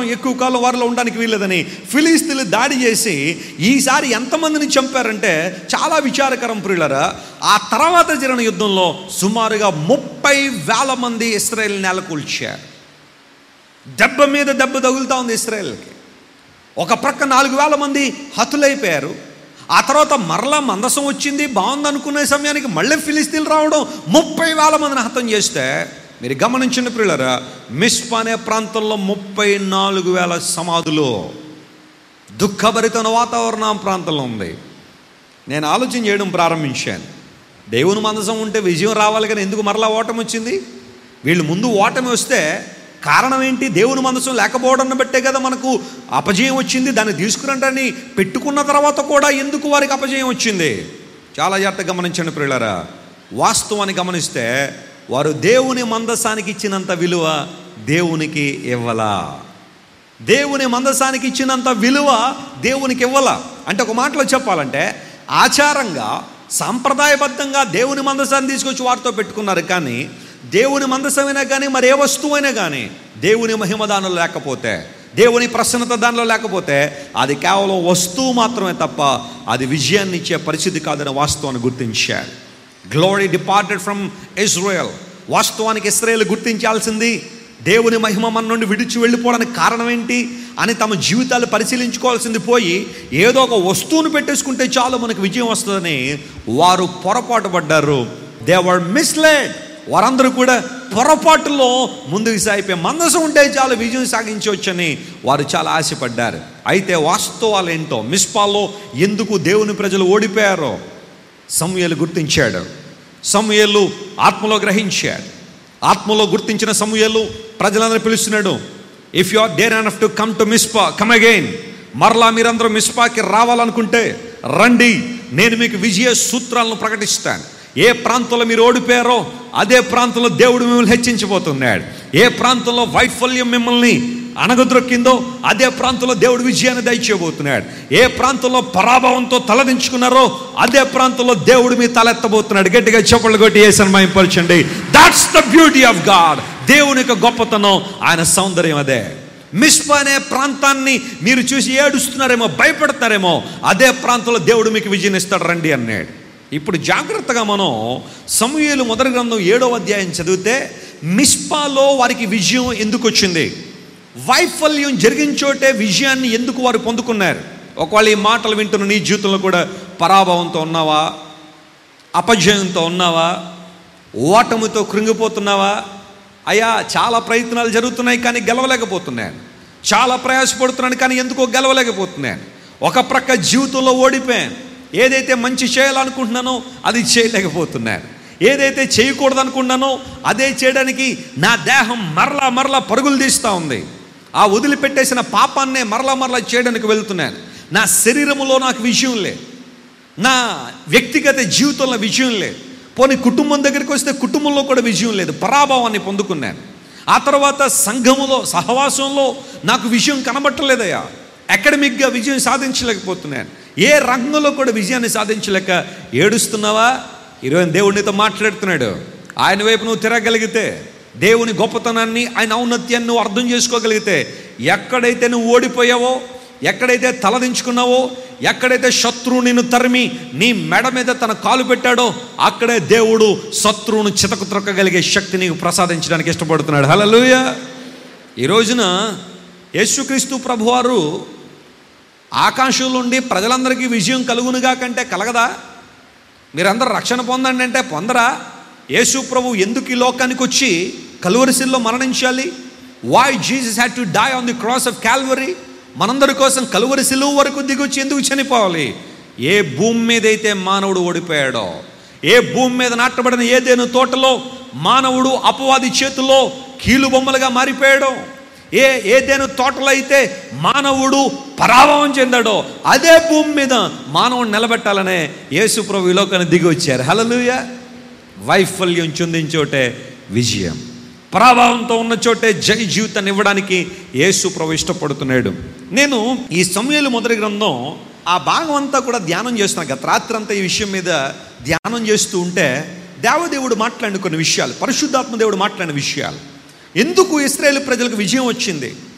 ఎక్కువ కాలం వారిలో ఉండడానికి వీల్లేదని ఫిలిస్తీన్లు దాడి చేసి ఈసారి ఎంతమందిని చంపారంటే చాలా విచారకరం ప్రియులరా ఆ తర్వాత జరిగిన యుద్ధంలో సుమారుగా ముప్పై వేల మంది ఇస్రాయేల్ నెలకూల్చారు దెబ్బ మీద దెబ్బ తగులుతా ఉంది ఇస్రాయేల్కి ఒక ప్రక్క నాలుగు వేల మంది హతులైపోయారు ఆ తర్వాత మరలా మందసం వచ్చింది బాగుంది అనుకునే సమయానికి మళ్ళీ ఫిలిస్తీన్లు రావడం ముప్పై వేల మందిని హతం చేస్తే మీరు గమనించిన ప్రియులరా మిస్పా అనే ప్రాంతంలో ముప్పై నాలుగు వేల సమాధులు దుఃఖభరితమైన వాతావరణం ఆ ప్రాంతంలో ఉంది నేను ఆలోచన చేయడం ప్రారంభించాను దేవుని మందసం ఉంటే విజయం రావాలి కానీ ఎందుకు మరలా ఓటమి వచ్చింది వీళ్ళు ముందు ఓటమి వస్తే కారణం ఏంటి దేవుని మనసం లేకపోవడం బట్టే కదా మనకు అపజయం వచ్చింది దాన్ని తీసుకురంటని పెట్టుకున్న తర్వాత కూడా ఎందుకు వారికి అపజయం వచ్చింది చాలా జాగ్రత్తగా గమనించండి ప్రియులరా వాస్తవాన్ని గమనిస్తే వారు దేవుని మందసానికి ఇచ్చినంత విలువ దేవునికి ఇవ్వలా దేవుని మందసానికి ఇచ్చినంత విలువ దేవునికి ఇవ్వాల అంటే ఒక మాటలో చెప్పాలంటే ఆచారంగా సాంప్రదాయబద్ధంగా దేవుని మందసాన్ని తీసుకొచ్చి వారితో పెట్టుకున్నారు కానీ దేవుని మందసమైనా కానీ మరి ఏ వస్తువైనా కానీ దేవుని మహిమ దానిలో లేకపోతే దేవుని ప్రసన్నత దానిలో లేకపోతే అది కేవలం వస్తువు మాత్రమే తప్ప అది విజయాన్ని ఇచ్చే పరిస్థితి కాదని వాస్తవాన్ని గుర్తించారు గ్లోరీ డిపార్టెడ్ ఫ్రమ్ ఇజ్రాయెల్ వాస్తవానికి ఇస్రాయేల్ గుర్తించాల్సింది దేవుని మహిమ మన నుండి విడిచి వెళ్ళిపోవడానికి కారణం ఏంటి అని తమ జీవితాలు పరిశీలించుకోవాల్సింది పోయి ఏదో ఒక వస్తువును పెట్టేసుకుంటే చాలు మనకు విజయం వస్తుందని వారు పొరపాటు పడ్డారు దే వర్ మిస్లెడ్ వారందరూ కూడా పొరపాటులో ముందుకు సాగిపోయి మందసం ఉంటే చాలు విజయం సాగించవచ్చని వారు చాలా ఆశపడ్డారు అయితే వాస్తవాలు ఏంటో మిస్పాల్లో ఎందుకు దేవుని ప్రజలు ఓడిపోయారో సమూయేలు గుర్తించాడు సమూయేలు ఆత్మలో గ్రహించాడు ఆత్మలో గుర్తించిన సమూయేలు ప్రజలందరూ పిలుస్తున్నాడు if you are dare enough to come to Mizpah come again మరలా మీరందరూ మిస్పాకి రావాలనుకుంటే రండి నేను మీకు విజయ సూత్రాలను ప్రకటిస్తాను ఏ ప్రాంతంలో మీరు ఓడిపోయారో అదే ప్రాంతంలో దేవుడు మిమ్మల్ని హెచ్చించబోతున్నాడు ఏ ప్రాంతంలో వైఫల్యం మిమ్మల్ని అణగద్రొక్కిందో అదే ప్రాంతంలో దేవుడు విజయాన్ని దయచేయబోతున్నాడు ఏ ప్రాంతంలో పరాభవంతో తలదించుకున్నారో అదే ప్రాంతంలో దేవుడు మీ తలెత్తబోతున్నాడు గట్టిగా చెప్పలు కొట్టి వేసని మాయంపరచండి that's the beauty of God దేవుని యొక్క గొప్పతనం ఆయన సౌందర్యం అదే మిస్పా అనే ప్రాంతాన్ని మీరు చూసి ఏడుస్తున్నారేమో భయపడతారేమో అదే ప్రాంతంలో దేవుడు మీకు విజయం ఇస్తాడు రండి అన్నాడు ఇప్పుడు జాగ్రత్తగా మనం సమూహలు మొదటి గ్రంథం ఏడో అధ్యాయం చదివితే మిస్పాలో వారికి విజయం ఎందుకు వచ్చింది వైఫల్యం జరిగిన చోటే విజయాన్ని ఎందుకు వారు పొందుకున్నారు ఒకవేళ ఈ మాటలు వింటున్న నీ జీవితంలో కూడా పరాభవంతో ఉన్నావా అపజయంతో ఉన్నావా ఓటమితో కృంగిపోతున్నావా అయ్యా చాలా ప్రయత్నాలు జరుగుతున్నాయి కానీ గెలవలేకపోతున్నాను చాలా ప్రయాసపడుతున్నాను కానీ ఎందుకో గెలవలేకపోతున్నాను ఒక ప్రక్క జీవితంలో ఓడిపోయాను ఏదైతే మంచి చేయాలనుకుంటున్నానో అది చేయలేకపోతున్నాను ఏదైతే చేయకూడదు అనుకున్నానో అదే చేయడానికి నా దేహం మరలా మరలా పరుగులు తీస్తూ ఉంది ఆ వదిలిపెట్టేసిన పాపాన్నే మరలా మరలా చేయడానికి వెళ్తున్నాను నా శరీరములో నాకు విజయం లేదు నా వ్యక్తిగత జీవితంలో విజయం లేదు పోనీ కుటుంబం దగ్గరికి వస్తే కుటుంబంలో కూడా విజయం లేదు పరాభవాన్ని పొందుకున్నాను ఆ తర్వాత సంఘములో సహవాసంలో నాకు విజయం కనబట్టలేదయ్యా అకాడమిక్గా విజయం సాధించలేకపోతున్నాను ఏ రంగంలో కూడా విజయాన్ని సాధించలేక ఏడుస్తున్నావా ఈరోజు దేవుడినితో మాట్లాడుతున్నాడు ఆయన వైపు నువ్వు తిరగలిగితే దేవుని గొప్పతనాన్ని ఆయన ఔన్నత్యాన్ని నువ్వు అర్థం చేసుకోగలిగితే ఎక్కడైతే నువ్వు ఓడిపోయావో ఎక్కడైతే తలదించుకున్నావో ఎక్కడైతే శత్రువు నిన్ను తరిమి నీ మెడ మీద తన కాలు పెట్టాడో అక్కడే దేవుడు శత్రువును చితకు త్రొక్కగలిగే శక్తి నీకు ప్రసాదించడానికి ఇష్టపడుతున్నాడు హలలుయ ఈ రోజున యేసుక్రీస్తు ప్రభువారు ఆకాశంలో ఉండి ప్రజలందరికీ విజయం కలుగునుగా కంటే కలగదా మీరందరూ రక్షణ పొందండి అంటే పొందరా యేసు ప్రభు ఎందుకు ఈ లోకానికి వచ్చి కలువరిశిల్లో మరణించాలి why Jesus had to die on the cross of Calvary మనందరి కోసం కలువరి సిలువ వరకు దిగొచ్చి ఎందుకు చనిపోవాలి ఏ భూమి మీద అయితే మానవుడు ఓడిపోయాడో ఏ భూమి మీద నాటబడిన ఏదేను తోటలో మానవుడు అపవాది చేతుల్లో కీలు బొమ్మలుగా మారిపోయాడో ఏ ఏదేను తోటలో అయితే మానవుడు పరాభవం చెందాడో అదే భూమి మీద మానవుడు నిలబెట్టాలనే యేసు ప్రభు ఈ లోకాన్ని దిగి వచ్చారు హలలుయ వైఫల్యం చెందించోటే విజయం పరాభావంతో ఉన్న చోటే జై జీవితాన్ని ఇవ్వడానికి యేసు ప్రభు ఇష్టపడుతున్నాడు నేను ఈ సమయాలు మొదటి గ్రంథం ఆ భాగం అంతా కూడా ధ్యానం చేస్తున్నాను గత రాత్రి అంతా ఈ విషయం మీద ధ్యానం చేస్తూ ఉంటే దేవదేవుడు మాట్లాడిన కొన్ని విషయాలు పరిశుద్ధాత్మ దేవుడు మాట్లాడిన విషయాలు ఎందుకు ఇస్రాయేల్ ప్రజలకు విజయం వచ్చింది